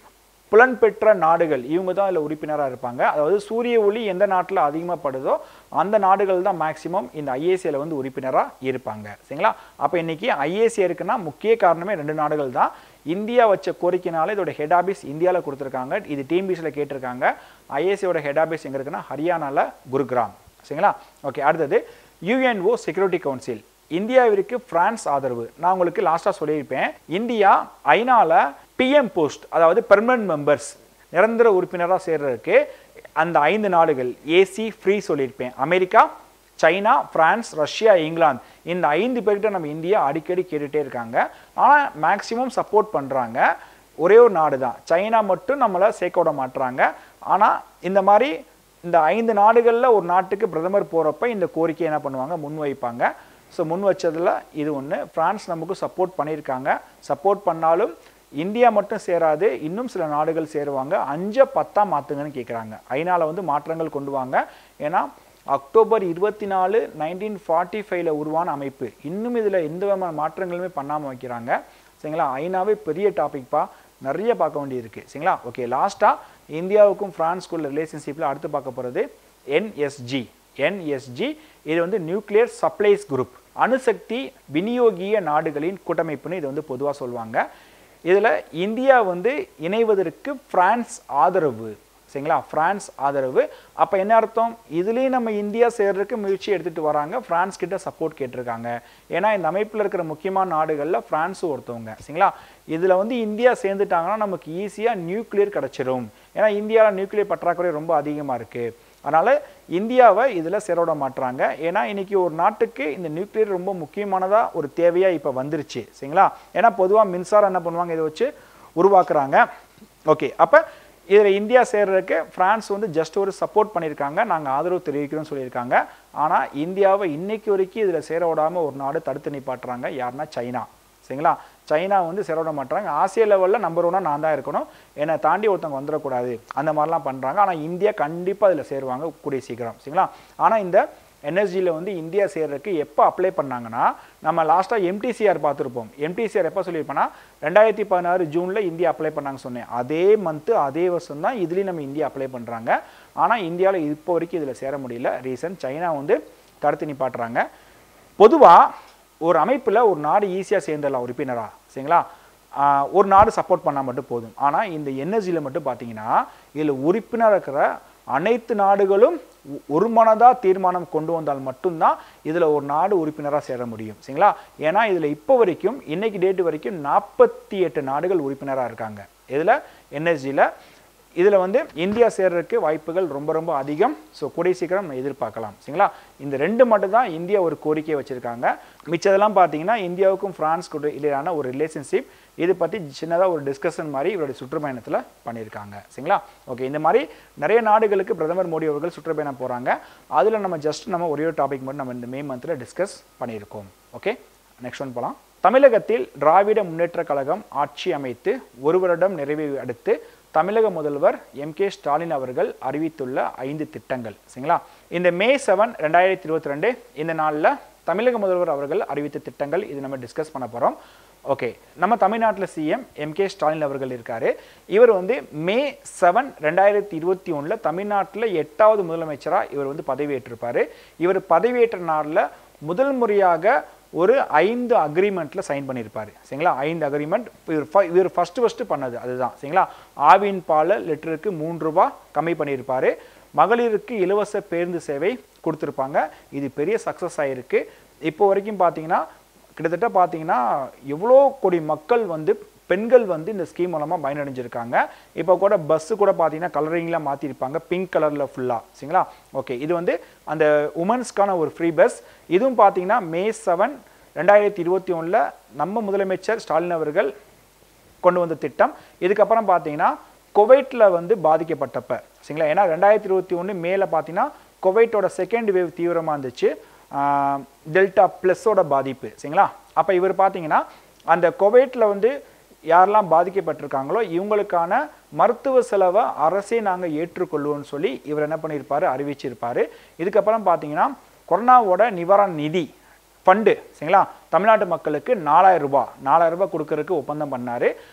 புலன்பெற்ற நாடுகள் இவங்க தான் அதில் உறுப்பினராக இருப்பாங்க அதாவது சூரிய ஒளி எந்த நாட்டில் அதிகமாக படுதோ அந்த நாடுகள் தான் மேக்சிமம் இந்த ஐஏசியில் வந்து உறுப்பினராக இருப்பாங்க சரிங்களா அப்போ இன்னைக்கு ஐஏசி இருக்குன்னா முக்கிய காரணமே ரெண்டு நாடுகள் தான் இந்தியா வச்ச கோரிக்கைனால இதோட ஹெட் ஆபீஸ் இந்தியாவில் கொடுத்துருக்காங்க இது டிஎம்பிசியில் கேட்டிருக்காங்க ஐஏசியோட ஹெட் ஆபீஸ் எங்கே இருக்குன்னா ஹரியானாவில் குருகிராம் சரிங்களா ஓகே அடுத்தது யுஎன்ஓ செக்யூரிட்டி கவுன்சில் இந்தியாவிற்கு பிரான்ஸ் ஆதரவு நான் உங்களுக்கு லாஸ்ட்டாக சொல்லியிருப்பேன் இந்தியா ஐநால பிஎம் போஸ்ட் அதாவது பெர்மனன்ட் மெம்பர்ஸ் நிரந்தர உறுப்பினராக சேர்றதுக்கு அந்த ஐந்து நாடுகள் ஏசி ஃப்ரீ சொல்லியிருப்பேன் America China France Russia England இந்த ஐந்து பேர்கிட்ட நம்ம இந்தியா அடிக்கடி கேட்டுகிட்டே இருக்காங்க ஆனால் மேக்சிமம் சப்போர்ட் பண்ணுறாங்க ஒரே ஒரு நாடு தான் சைனா மட்டும் நம்மளை சேர்க்க விட மாட்டுறாங்க ஆனால் இந்த மாதிரி இந்த ஐந்து நாடுகளில் ஒரு நாட்டுக்கு பிரதமர் போகிறப்ப இந்த கோரிக்கை என்ன பண்ணுவாங்க முன் வைப்பாங்க ஸோ முன் வச்சதில் இது ஒன்று பிரான்ஸ் நமக்கு சப்போர்ட் பண்ணியிருக்காங்க சப்போர்ட் பண்ணாலும் இந்தியா மட்டும் சேராது இன்னும் சில நாடுகள் சேருவாங்க அஞ்சை பத்தா மாற்றுங்கன்னு கேட்குறாங்க ஐநால வந்து மாற்றங்கள் கொண்டு வாங்க ஏன்னா அக்டோபர் இருபத்தி நாலு நைன்டீன் ஃபார்ட்டி ஃபைவ்ல உருவான அமைப்பு இன்னும் இதில் எந்த விதமான மாற்றங்களுமே பண்ணாமல் வைக்கிறாங்க சரிங்களா ஐநாவே பெரிய டாபிக்ப்பா நிறைய பார்க்க வேண்டியிருக்கு சரிங்களா ஓகே லாஸ்ட்டாக இந்தியாவுக்கும் ஃப்ரான்ஸ்க்குள்ள ரிலேஷன்ஷிப்பில் அடுத்து பார்க்க போகிறது என்எஸ்ஜி என்எஸ்ஜி இது வந்து நியூக்ளியர் சப்ளைஸ் குரூப் அணுசக்தி விநியோகிய நாடுகளின் கூட்டமைப்புன்னு இது வந்து பொதுவாக சொல்லுவாங்க இதில் இந்தியா வந்து இணைவதற்கு பிரான்ஸ் ஆதரவு சரிங்களா பிரான்ஸ் ஆதரவு அப்போ என்ன அர்த்தம் இதுலேயும் நம்ம இந்தியா சேர்றதுக்கு முயற்சி எடுத்துகிட்டு வராங்க பிரான்ஸ் கிட்ட சப்போர்ட் கேட்டிருக்காங்க ஏன்னா இந்த அமைப்பில் இருக்கிற முக்கியமான நாடுகளில் பிரான்ஸும் ஒருத்தவங்க சரிங்களா இதில் வந்து இந்தியா சேர்ந்துட்டாங்கன்னா நமக்கு ஈஸியாக நியூக்ளியர் கிடச்சிரும் ஏன்னா இந்தியாவில் நியூக்ளியர் பற்றாக்குறை ரொம்ப அதிகமாக இருக்குது அதனால் இந்தியாவை இதில் சேரோட மாட்டுறாங்க ஏன்னா இன்னைக்கு ஒரு நாட்டுக்கு இந்த நியூக்ளியர் ரொம்ப முக்கியமானதாக ஒரு தேவையாக இப்போ வந்துருச்சு சரிங்களா ஏன்னா பொதுவாக மின்சாரம் என்ன பண்ணுவாங்க இதை வச்சு உருவாக்குறாங்க ஓகே அப்போ இதில் இந்தியா சேர்றதுக்கு ஃப்ரான்ஸ் வந்து ஜஸ்ட் ஒரு சப்போர்ட் பண்ணியிருக்காங்க நாங்கள் ஆதரவு தெரிவிக்கிறோம்னு சொல்லியிருக்காங்க ஆனால் இந்தியாவை இன்னைக்கு வரைக்கும் இதில் சேர விடாமல் ஒரு நாடு தடுத்து நிப்பாட்டுறாங்க யாருன்னா சைனா சரிங்களா சைனா வந்து சேர விட மாட்டாங்க ஆசிய லெவலில் நம்பர் ஒன்னாக நான் தான் இருக்கணும் என்னை தாண்டி ஒருத்தவங்க வந்துடக்கூடாது அந்த மாதிரிலாம் பண்ணுறாங்க ஆனால் இந்தியா கண்டிப்பாக அதில் சேருவாங்க கூடிய சீக்கிரம் சரிங்களா ஆனால் இந்த என்எஸ்ஜியில் வந்து இந்தியா சேர்றதுக்கு எப்போ அப்ளை பண்ணாங்கன்னா நம்ம லாஸ்ட்டாக எம்டிசிஆர் பார்த்துருப்போம் எம்டிசிஆர் எப்போ சொல்லியிருப்போம்னா ரெண்டாயிரத்தி பதினாறு ஜூனில் இந்தியா அப்ளை பண்ணாங்க சொன்னேன் அதே மந்த்து அதே வருஷம் தான் இதுலேயும் நம்ம இந்தியா அப்ளை பண்ணுறாங்க ஆனால் இந்தியாவில் இப்போ வரைக்கும் இதில் சேர முடியல ரீசன் சைனா வந்து தடுத்து நிப்பாட்டுறாங்க பொதுவாக ஒரு அமைப்பில் ஒரு நாடு ஈஸியாக சேர்ந்துடலாம் உறுப்பினரா சரிங்களா ஆஹ் ஒரு நாடு சப்போர்ட் பண்ணால் மட்டும் போதும் ஆனால் இந்த என்எஸ்ஜியில் மட்டும் பார்த்தீங்கன்னா இதில் உறுப்பினர் இருக்கிற அனைத்து நாடுகளும் ஒ- ஒரு மனதாக தீர்மானம் கொண்டு வந்தால் மட்டும்தான் இதில் ஒரு நாடு உறுப்பினராக சேர முடியும் சரிங்களா ஏன்னா இதில் இப்போ வரைக்கும் இன்னைக்கு டேட் வரைக்கும் நாற்பத்தி எட்டு நாடுகள் உறுப்பினராக இருக்காங்க இதில் என்எஸ்ஜியில் இதில் வந்து இந்தியா சேர்றதுக்கு வாய்ப்புகள் ரொம்ப ரொம்ப அதிகம் ஸோ கூடிய சீக்கிரம் நம்ம எதிர்பார்க்கலாம் சரிங்களா இந்த ரெண்டு மட்டும் தான் இந்தியா ஒரு கோரிக்கையை வச்சுருக்காங்க மிச்சதெல்லாம் பார்த்தீங்கன்னா இந்தியாவுக்கும் ஃப்ரான்ஸ்க்கு இடையிலான ஒரு ரிலேஷன்ஷிப் இது பற்றி சின்னதாக ஒரு டிஸ்கஷன் மாதிரி இவருடைய சுற்றுப்பயணத்தில் பண்ணியிருக்காங்க சரிங்களா ஓகே இந்த மாதிரி நிறைய நாடுகளுக்கு பிரதமர் மோடி அவர்கள் சுற்றுப்பயணம் போகிறாங்க அதில் நம்ம ஜஸ்ட் நம்ம ஒரே ஒரு டாபிக் மட்டும் நம்ம இந்த மே மந்தில் டிஸ்கஸ் பண்ணியிருக்கோம் ஓகே நெக்ஸ்ட் ஒன் போகலாம் தமிழகத்தில் திராவிட முன்னேற்ற கழகம் ஆட்சி அமைத்து ஒரு வருடம் நிறைவை அடுத்து தமிழக முதல்வர் எம் கே ஸ்டாலின் அவர்கள் அறிவித்துள்ள ஐந்து திட்டங்கள் சரிங்களா இந்த மே செவன் ரெண்டாயிரத்தி இருபத்தி ரெண்டு இந்த நாளில் தமிழக முதல்வர் அவர்கள் அறிவித்த திட்டங்கள் இது நம்ம டிஸ்கஸ் பண்ண போகிறோம் ஓகே நம்ம தமிழ்நாட்டில் சிஎம் எம் கே ஸ்டாலின் அவர்கள் இருக்காரு இவர் வந்து மே செவன் ரெண்டாயிரத்தி இருபத்தி ஒன்றில் தமிழ்நாட்டில் எட்டாவது முதலமைச்சராக இவர் வந்து பதவியேற்றிருப்பார் இவர் பதவியேற்ற நாளில் முதல் முறையாக ஒரு ஐந்து அக்ரிமெண்ட்ல சைன் பண்ணியிருப்பாரு சரிங்களா ஐந்து அக்ரிமெண்ட் இவர் ஃப- இவர் ஃபர்ஸ்ட் ஃபர்ஸ்ட் பண்ணது அதுதான் சரிங்களா ஆவின் பால் லிட்டருக்கு மூன்று ரூபாய் கம்மி பண்ணியிருப்பாரு மகளிருக்கு இலவச பேருந்து சேவை கொடுத்துருப்பாங்க இது பெரிய சக்ஸஸ் ஆயிருக்கு இப்போ வரைக்கும் பார்த்தீங்கன்னா கிட்டத்தட்ட பார்த்தீங்கன்னா எவ்வளோ கோடி மக்கள் வந்து பெண்கள் வந்து இந்த ஸ்கீம் மூலமாக பயனடைஞ்சிருக்காங்க இப்போ கூட பஸ்ஸு கூட பார்த்தீங்கன்னா கலரிங்லாம் மாற்றிருப்பாங்க பிங்க் கலரில் ஃபுல்லாக சரிங்களா ஓகே இது வந்து அந்த உமன்ஸ்க்கான ஒரு ஃப்ரீ பஸ் இதுவும் பார்த்தீங்கன்னா மே செவன் ரெண்டாயிரத்தி இருபத்தி ஒன்றில் நம்ம முதலமைச்சர் ஸ்டாலின் அவர்கள் கொண்டு வந்த திட்டம் இதுக்கப்புறம் பார்த்தீங்கன்னா குவைட்டில் வந்து பாதிக்கப்பட்டப்ப சரிங்களா ஏன்னா ரெண்டாயிரத்தி இருபத்தி ஒன்று மேலே பார்த்தீங்கன்னா குவைட்டோட செகண்ட் வேவ் தீவிரமாக இருந்துச்சு ஆஹ் டெல்டா ப்ளஸோட பாதிப்பு சரிங்களா அப்போ இவர் பார்த்தீங்கன்னா அந்த குவைட்டில் வந்து யாரெல்லாம் பாதிக்கப்பட்டிருக்காங்களோ இவங்களுக்கான மருத்துவ செலவை அரசே நாங்கள் ஏற்றுக்கொள்வோம்னு சொல்லி இவர் என்ன பண்ணியிருப்பாரு அறிவிச்சிருப்பாரு இதுக்கப்புறம் பார்த்தீங்கன்னா கொரோனாவோட நிவாரண நிதி ஃபண்டு சரிங்களா தமிழ்நாட்டு மக்களுக்கு நாலாயிரம் ரூபாய் நாலாயிரம் ரூபாய் கொடுக்கறதுக்கு ஒப்பந்தம் பண்ணாரு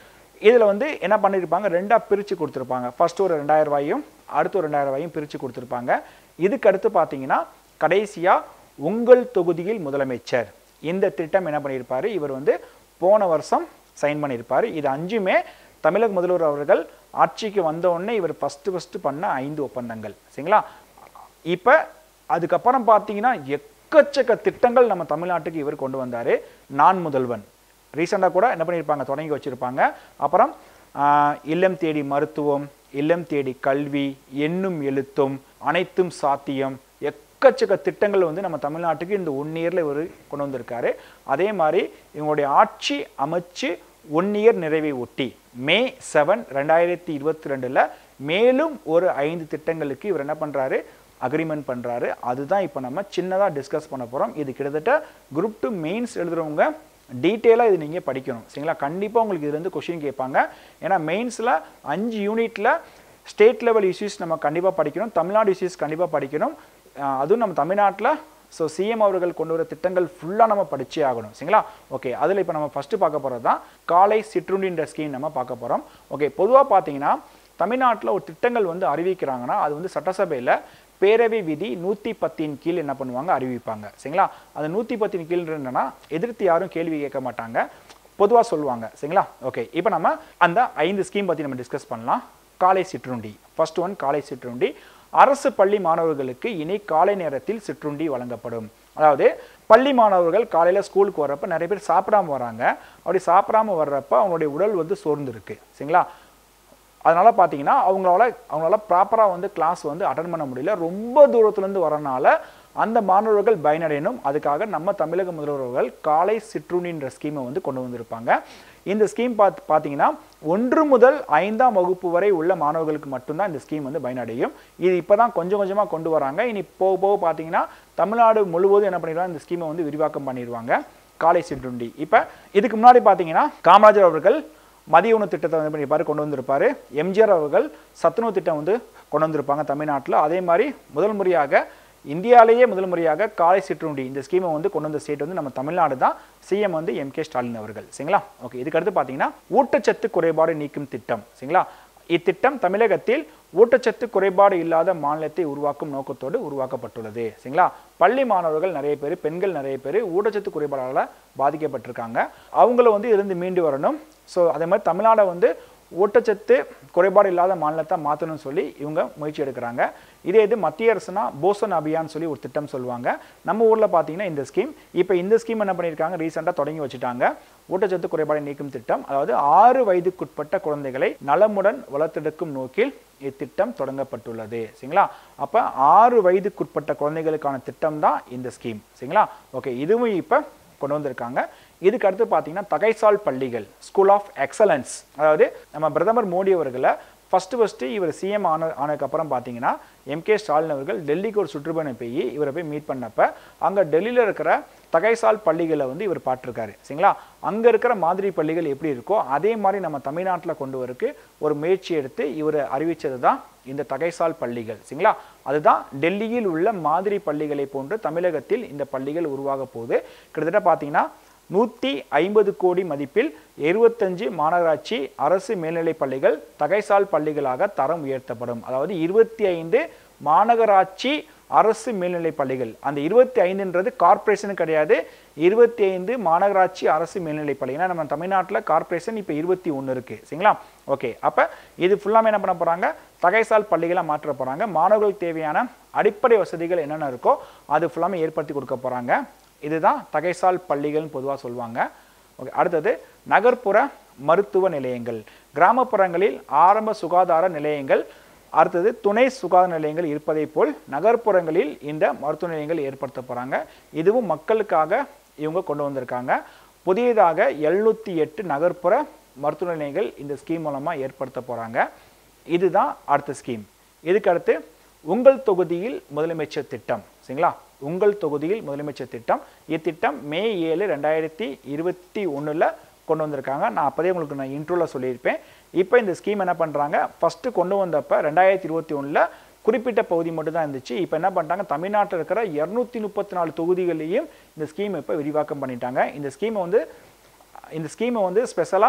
இதில் வந்து என்ன பண்ணியிருப்பாங்க ரெண்டாக பிரித்து கொடுத்துருப்பாங்க ஃபர்ஸ்ட் ஒரு ரெண்டாயிரம் ரூபாயும் அடுத்து ஒரு ரெண்டாயிரம் ரூபாயும் பிரித்து கொடுத்துருப்பாங்க இதுக்கு அடுத்து பார்த்தீங்கன்னா கடைசியாக உங்கள் தொகுதியில் முதலமைச்சர் இந்த திட்டம் என்ன பண்ணியிருப்பாரு இவர் வந்து போன வருஷம் சைன் பண்ணியிருப்பாரு இது அஞ்சுமே தமிழக முதல்வர் அவர்கள் ஆட்சிக்கு வந்த உடனே இவர் ஃபஸ்ட்டு ஃபஸ்ட்டு பண்ண ஐந்து ஒப்பந்தங்கள் சரிங்களா இப்போ அதுக்கப்புறம் பார்த்தீங்கன்னா எக்கச்சக்க திட்டங்கள் நம்ம தமிழ்நாட்டுக்கு இவர் கொண்டு வந்தார் நான் முதல்வன் ரீசெண்டாக கூட என்ன பண்ணியிருப்பாங்க தொடங்கி வச்சுருப்பாங்க அப்புறம் ஆஹ், இல்லம் தேடி மருத்துவம் இல்லம் தேடி கல்வி எண்ணும் எழுத்தும் அனைத்தும் சாத்தியம் எக்கச்சக்க திட்டங்கள் வந்து நம்ம தமிழ்நாட்டுக்கு இந்த ஒன் இயரில் இவர் கொண்டு வந்திருக்காரு அதே மாதிரி இவங்களுடைய ஆட்சி அமைச்சு ஒன் இயர் நிறைவை ஒட்டி மே செவன் ரெண்டாயிரத்தி இருபத்தி ரெண்டில் மேலும் ஒரு ஐந்து திட்டங்களுக்கு இவர் என்ன பண்ணுறாரு அக்ரிமெண்ட் பண்ணுறாரு அதுதான் இப்போ நம்ம சின்னதாக டிஸ்கஸ் பண்ண போகிறோம் இது கிட்டத்தட்ட குரூப் டூ மெயின்ஸ் எழுதுறவங்க டீட்டெயிலாக இது நீங்கள் படிக்கணும் சரிங்களா கண்டிப்பாக உங்களுக்கு இதுலேருந்து கொஷின் கேட்பாங்க ஏன்னா மெயின்ஸில் அஞ்சு யூனிட்டில் ஸ்டேட் லெவல் இஷ்யூஸ் நம்ம கண்டிப்பாக படிக்கணும் தமிழ்நாடு இஷ்யூஸ் கண்டிப்பாக படிக்கணும் அஹ் அதுவும் நம்ம தமிழ்நாட்டில் ஸோ சிஎம் அவர்கள் கொண்டு வர திட்டங்கள் ஃபுல்லாக நம்ம படிச்சே ஆகணும் சரிங்களா ஓகே அதில் இப்போ நம்ம ஃபஸ்ட்டு பார்க்க போகிறது தான் காலை சிற்றுண்டின்ற ஸ்கீம் நம்ம பார்க்க போகிறோம் ஓகே பொதுவாக பார்த்தீங்கன்னா தமிழ்நாட்டில் ஒரு திட்டங்கள் வந்து அறிவிக்கிறாங்கன்னா அது வந்து சட்டசபையில் பேரவை விதி நூற்றி பத்தின் கீழ் என்ன பண்ணுவாங்க அறிவிப்பாங்க சரிங்களா அது நூற்றி பத்தின் கீழ் என்னன்னா எதிர்த்து யாரும் கேள்வி கேட்க மாட்டாங்க பொதுவாக சொல்லுவாங்க சரிங்களா ஓகே இப்போ நம்ம அந்த ஐந்து ஸ்கீம் பற்றி நம்ம டிஸ்கஸ் பண்ணலாம் காலை சிற்றுண்டி ஃபர்ஸ்ட் ஒன் காலை சிற்றுண்டி அரசு பள்ளி மாணவர்களுக்கு இனி காலை நேரத்தில் சிற்றுண்டி வழங்கப்படும் அதாவது பள்ளி மாணவர்கள் காலையில் ஸ்கூலுக்கு வர்றப்ப நிறைய பேர் சாப்பிடாம வராங்க அப்படி சாப்பிடாம வர்றப்ப அவங்களுடைய உடல் வந்து சோர்ந்து இருக்கு சரிங்களா அதனால பார்த்தீங்கன்னா அவங்களால அவங்களால ப்ராப்பராக வந்து கிளாஸ் வந்து அட்டன் பண்ண முடியல ரொம்ப தூரத்துலேருந்து வரனால அந்த மாணவர்கள் பயனடையணும் அதுக்காக நம்ம தமிழக முதல்வர்கள் காலை சிற்றுண்டின்ற ஸ்கீமை வந்து கொண்டு வந்திருப்பாங்க இந்த ஸ்கீம் பார்த்து பார்த்தீங்கன்னா ஒன்று முதல் ஐந்தாம் வகுப்பு வரை உள்ள மாணவர்களுக்கு மட்டும்தான் இந்த ஸ்கீம் வந்து பயனடையும் இது இப்போ தான் கொஞ்சம் கொஞ்சமாக கொண்டு வராங்க இனி போக போக பார்த்தீங்கன்னா தமிழ்நாடு முழுவதும் என்ன பண்ணிடுவாங்க இந்த ஸ்கீமை வந்து விரிவாக்கம் பண்ணிடுவாங்க காலை சிற்றுண்டி இப்போ இதுக்கு முன்னாடி பார்த்தீங்கன்னா காமராஜர் அவர்கள் மதிய உணவு திட்டத்தை வந்து பண்ணியிருப்பாரு கொண்டு வந்திருப்பாரு எம்ஜிஆர் அவர்கள் சத்துணவு திட்டம் வந்து கொண்டு வந்திருப்பாங்க தமிழ்நாட்டில் அதே மாதிரி முதல் முறையாக இந்தியாவிலேயே முதல் முறையாக காலை சிற்றுண்டி இந்த ஸ்கீமை வந்து கொண்டு வந்த ஸ்டேட் வந்து நம்ம தமிழ்நாடு தான் சிஎம் வந்து எம் கே ஸ்டாலின் அவர்கள் சரிங்களா ஓகே இதுக்கு அடுத்து பார்த்தீங்கன்னா ஊட்டச்சத்து குறைபாடு நீக்கும் திட்டம் சரிங்களா இத்திட்டம் தமிழகத்தில் ஊட்டச்சத்து குறைபாடு இல்லாத மாநிலத்தை உருவாக்கும் நோக்கத்தோடு உருவாக்கப்பட்டுள்ளது சரிங்களா பள்ளி மாணவர்கள் நிறைய பேர் பெண்கள் நிறைய பேர் ஊட்டச்சத்து குறைபாடால் பாதிக்கப்பட்டிருக்காங்க அவங்கள வந்து இருந்து மீண்டு வரணும் ஸோ அதே மாதிரி தமிழ்நாடை வந்து ஊட்டச்சத்து குறைபாடு இல்லாத மாநிலத்தை மாற்றணும்னு சொல்லி இவங்க முயற்சி எடுக்கிறாங்க இதே இது மத்திய அரசுனா போசன் அபியான் சொல்லி ஒரு திட்டம் சொல்லுவாங்க நம்ம ஊரில் பார்த்தீங்கன்னா இந்த ஸ்கீம் இப்போ இந்த ஸ்கீம் என்ன பண்ணியிருக்காங்க ரீசெண்டாக தொடங்கி வச்சுட்டாங்க ஊட்டச்சத்து குறைபாடு நீக்கும் திட்டம் அதாவது ஆறு வயதுக்குட்பட்ட குழந்தைகளை நலமுடன் வளர்த்தெடுக்கும் நோக்கில் இத்திட்டம் தொடங்கப்பட்டுள்ளது சரிங்களா அப்போ ஆறு வயதுக்குட்பட்ட குழந்தைகளுக்கான திட்டம் தான் இந்த ஸ்கீம் சரிங்களா ஓகே இதுவும் இப்போ கொண்டு வந்திருக்காங்க இதுக்கு அடுத்து பார்த்தீங்கன்னா தகைசால் பள்ளிகள் ஸ்கூல் ஆஃப் எக்ஸலன்ஸ் அதாவது நம்ம பிரதமர் மோடி அவர்களை ஃபஸ்ட்டு ஃபஸ்ட்டு இவர் சிஎம் ஆன ஆனதுக்கப்புறம் பார்த்தீங்கன்னா எம்கே ஸ்டாலின் அவர்கள் டெல்லிக்கு ஒரு சுற்றுப்பயணம் போய் இவரை போய் மீட் பண்ணப்ப அங்கே டெல்லியில் இருக்கிற தகைசால் பள்ளிகளை வந்து இவர் பார்த்துருக்காரு சரிங்களா அங்கே இருக்கிற மாதிரி பள்ளிகள் எப்படி இருக்கோ அதே மாதிரி நம்ம தமிழ்நாட்டில் கொண்டு வரக்கு ஒரு முயற்சி எடுத்து இவர் அறிவித்தது தான் இந்த தகைசால் பள்ளிகள் சரிங்களா அதுதான் டெல்லியில் உள்ள மாதிரி பள்ளிகளை போன்று தமிழகத்தில் இந்த பள்ளிகள் உருவாக போகுது கிட்டத்தட்ட பார்த்தீங்கன்னா நூற்றி ஐம்பது கோடி மதிப்பில் இருபத்தஞ்சு மாநகராட்சி அரசு மேல்நிலைப் பள்ளிகள் தகைசால் பள்ளிகளாக தரம் உயர்த்தப்படும் அதாவது இருபத்தி ஐந்து மாநகராட்சி அரசு மேல்நிலைப் பள்ளிகள் அந்த இருபத்தி ஐந்துன்றது கார்ப்பரேஷன் கிடையாது இருபத்தி ஐந்து மாநகராட்சி அரசு மேல்நிலைப் பள்ளி ஏன்னா நம்ம தமிழ்நாட்டில் கார்ப்பரேஷன் இப்போ இருபத்தி ஒன்று இருக்கு சரிங்களா ஓகே அப்போ இது ஃபுல்லாமே என்ன பண்ண போகிறாங்க தகைசால் பள்ளிகளாக மாற்ற போகிறாங்க மாணவர்களுக்கு தேவையான அடிப்படை வசதிகள் என்னென்ன இருக்கோ அது ஃபுல்லாமே ஏற்படுத்தி கொடுக்க போகிறாங்க இதுதான் தகைசால் பள்ளிகள்னு பொதுவாக சொல்லுவாங்க ஓகே அடுத்தது நகர்ப்புற மருத்துவ நிலையங்கள் கிராமப்புறங்களில் ஆரம்ப சுகாதார நிலையங்கள் அடுத்தது துணை சுகாதார நிலையங்கள் இருப்பதை போல் நகர்ப்புறங்களில் இந்த மருத்துவ நிலையங்கள் ஏற்படுத்த போகிறாங்க இதுவும் மக்களுக்காக இவங்க கொண்டு வந்திருக்காங்க புதியதாக எழுநூற்றி எட்டு நகர்ப்புற மருத்துவ நிலையங்கள் இந்த ஸ்கீம் மூலமாக ஏற்படுத்த போகிறாங்க இதுதான் அடுத்த ஸ்கீம் இதுக்கு அடுத்து உங்கள் தொகுதியில் முதலமைச்சர் திட்டம் சரிங்களா உங்கள் தொகுதியில் முதலமைச்சர் திட்டம் இத்திட்டம் மே ஏழு ரெண்டாயிரத்தி இருபத்தி ஒன்றில் கொண்டு வந்திருக்காங்க நான் அப்போதே உங்களுக்கு நான் இன்ட்ரோவில் சொல்லியிருப்பேன் இப்போ இந்த ஸ்கீம் என்ன பண்ணுறாங்க ஃபஸ்ட்டு கொண்டு வந்தப்போ ரெண்டாயிரத்தி இருபத்தி ஒன்றில் குறிப்பிட்ட பகுதி மட்டும் தான் இருந்துச்சு இப்போ என்ன பண்ணிட்டாங்க தமிழ்நாட்டில் இருக்கிற இரநூத்தி முப்பத்தி நாலு தொகுதிகளையும் இந்த ஸ்கீம் இப்போ விரிவாக்கம் பண்ணிட்டாங்க இந்த ஸ்கீமை வந்து இந்த ஸ்கீமை வந்து ஸ்பெஷலாக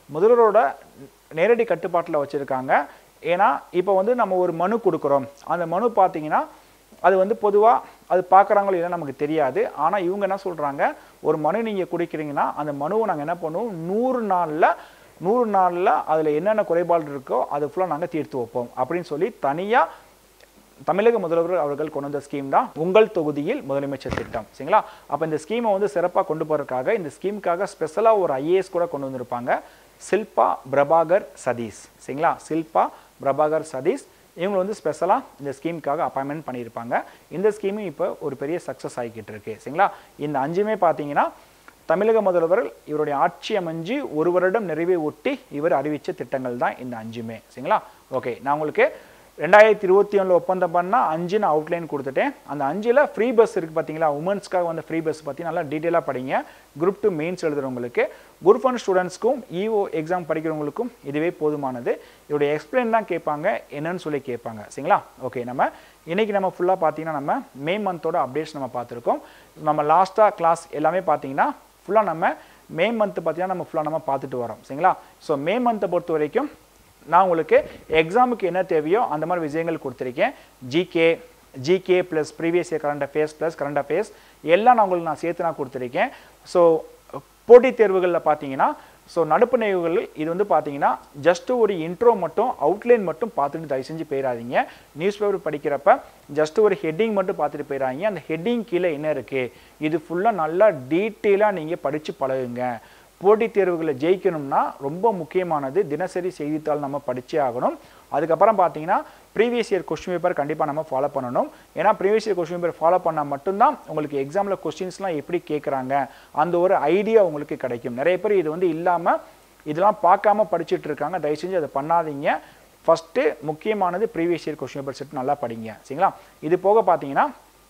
முதல்வரோட நேரடி கட்டுப்பாட்டில் வச்சுருக்காங்க ஏன்னா இப்போ வந்து நம்ம ஒரு மனு கொடுக்குறோம் அந்த மனு பார்த்தீங்கன்னா அது வந்து பொதுவாக அது பார்க்குறாங்களோ இல்லை நமக்கு தெரியாது ஆனால் இவங்க என்ன சொல்கிறாங்க ஒரு மனு நீங்கள் குடிக்கிறீங்கன்னா அந்த மனுவை நாங்கள் என்ன பண்ணுவோம் நூறு நாளில் நூறு நாளில் அதில் என்னென்ன குறைபாடு இருக்கோ அது ஃபுல்லாக நாங்கள் தீர்த்து வைப்போம் அப்படின்னு சொல்லி தனியாக தமிழக முதல்வர் அவர்கள் கொண்டு வந்த ஸ்கீம் தான் உங்கள் தொகுதியில் முதலமைச்சர் திட்டம் சரிங்களா அப்போ இந்த ஸ்கீமை வந்து சிறப்பாக கொண்டு போகிறதுக்காக இந்த ஸ்கீமுக்காக ஸ்பெஷலாக ஒரு ஐஏஎஸ் கூட கொண்டு வந்திருப்பாங்க சில்பா பிரபாகர் சதீஷ் சரிங்களா சில்பா பிரபாகர் சதீஷ் இவங்க வந்து ஸ்பெஷலாக இந்த ஸ்கீமுக்காக அப்பாயின்மெண்ட் பண்ணியிருப்பாங்க இந்த ஸ்கீமும் இப்போ ஒரு பெரிய சக்ஸஸ் ஆகிக்கிட்டு இருக்கு சரிங்களா இந்த அஞ்சுமே பார்த்தீங்கன்னா தமிழக முதல்வர் இவருடைய ஆட்சி அமைஞ்சு ஒரு வருடம் நிறைவை ஒட்டி இவர் அறிவித்த திட்டங்கள் தான் இந்த அஞ்சுமே சரிங்களா ஓகே நான் உங்களுக்கு ரெண்டாயிரத்தி இருபத்தி ஒன்றில் ஒப்பந்தம் பண்ணால் அஞ்சுன்னு அவுட்லைன் கொடுத்துட்டேன் அந்த அஞ்சில் ஃப்ரீ பஸ் இருக்குது பார்த்தீங்களா உமன்ஸ்க்காக வந்து ஃப்ரீ பஸ் பற்றி நல்லா டீட்டெயிலாக படிங்க group two mains எழுதுறவங்களுக்கு group one ஸ்டூடெண்ட்ஸ்க்கும் EO exam படிக்கிறவங்களுக்கும் இதுவே போதுமானது இதோடைய எக்ஸ்பிளைன் தான் கேட்பாங்க என்னன்னு சொல்லி கேட்பாங்க சரிங்களா ஓகே நம்ம இன்னைக்கு நம்ம ஃபுல்லாக பார்த்தீங்கன்னா நம்ம மே மந்தோட அப்டேட்ஸ் நம்ம பார்த்துருக்கோம் நம்ம லாஸ்ட்டாக கிளாஸ் எல்லாமே பார்த்தீங்கன்னா ஃபுல்லாக நம்ம மே மந்த் பார்த்தீங்கன்னா நம்ம ஃபுல்லாக நம்ம பார்த்துட்டு வரோம் சரிங்களா ஸோ மே மந்த்தை பொறுத்த வரைக்கும் நான் உங்களுக்கு எக்ஸாமுக்கு என்ன தேவையோ அந்த மாதிரி விஷயங்கள் கொடுத்துருக்கேன் GK GK plus previous year current affairs plus current affairs எல்லாம் நான் உங்களுக்கு நான் சேர்த்து நான் கொடுத்துருக்கேன் ஸோ போட்டித் தேர்வுகளில் பார்த்தீங்கன்னா ஸோ நடுப்பு நிகழ்வுகள் இது வந்து பார்த்தீங்கன்னா ஜஸ்ட் ஒரு இன்ட்ரோ மட்டும் அவுட்லைன் மட்டும் பார்த்துட்டு தயவு செஞ்சு போயிடாதீங்க நியூஸ் பேப்பர் படிக்கிறப்ப ஜஸ்ட் ஒரு ஹெட்டிங் மட்டும் பார்த்துட்டு போயிடாதீங்க அந்த ஹெட்டிங் கீழே என்ன இருக்குது இது ஃபுல்லாக நல்லா டீட்டெயிலாக நீங்கள் படித்து பழகுங்க போட்டித் தேர்வுகளில் ஜெயிக்கணும்னா ரொம்ப முக்கியமானது தினசரி செய்தித்தாள் நம்ம படிச்சே ஆகணும் அதுக்கப்புறம் பார்த்தீங்கன்னா ப்ரீவியஸ் இயர் கொஸ்டின் பேப்பர் கண்டிப்பாக நம்ம ஃபாலோ பண்ணணும் ஏன்னா previous year question paper follow பண்ணால் மட்டும்தான் உங்களுக்கு எக்ஸாமில் கொஸ்டின்ஸ்லாம் எப்படி கேட்குறாங்க அந்த ஒரு ஐடியா உங்களுக்கு கிடைக்கும் நிறைய பேர் இது வந்து இல்லாமல் இதெல்லாம் பார்க்காம படிச்சுட்டு இருக்காங்க தயவு செஞ்சு அதை பண்ணாதீங்க ஃபஸ்ட்டு முக்கியமானது previous year question paper set நல்லா படிங்க சரிங்களா இது போக பார்த்தீங்கன்னா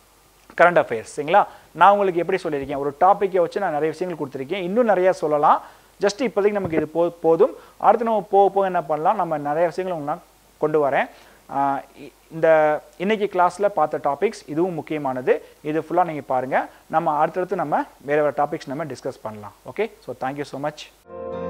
கரண்ட் அஃபேர்ஸ் சரிங்களா நான் உங்களுக்கு எப்படி சொல்லியிருக்கேன் ஒரு டாப்பிக்கை வச்சு நான் நிறைய விஷயங்கள் கொடுத்துருக்கேன் இன்னும் நிறைய சொல்லலாம் ஜஸ்ட் இப்போதைக்கு நமக்கு இது போ போதும் அடுத்து நம்ம போக போக என்ன பண்ணலாம் நம்ம நிறைய விஷயங்கள் உங்களுக்கு நான் கொண்டு வரேன் ஆஹ் இ- இந்த இன்னைக்கு கிளாஸில் பார்த்த டாபிக்ஸ் இதுவும் முக்கியமானது இது ஃபுல்லாக நீங்கள் பாருங்கள் நம்ம அடுத்தடுத்து நம்ம வேறு வேறு டாபிக்ஸ் நம்ம டிஸ்கஸ் பண்ணலாம் okay so thank you so much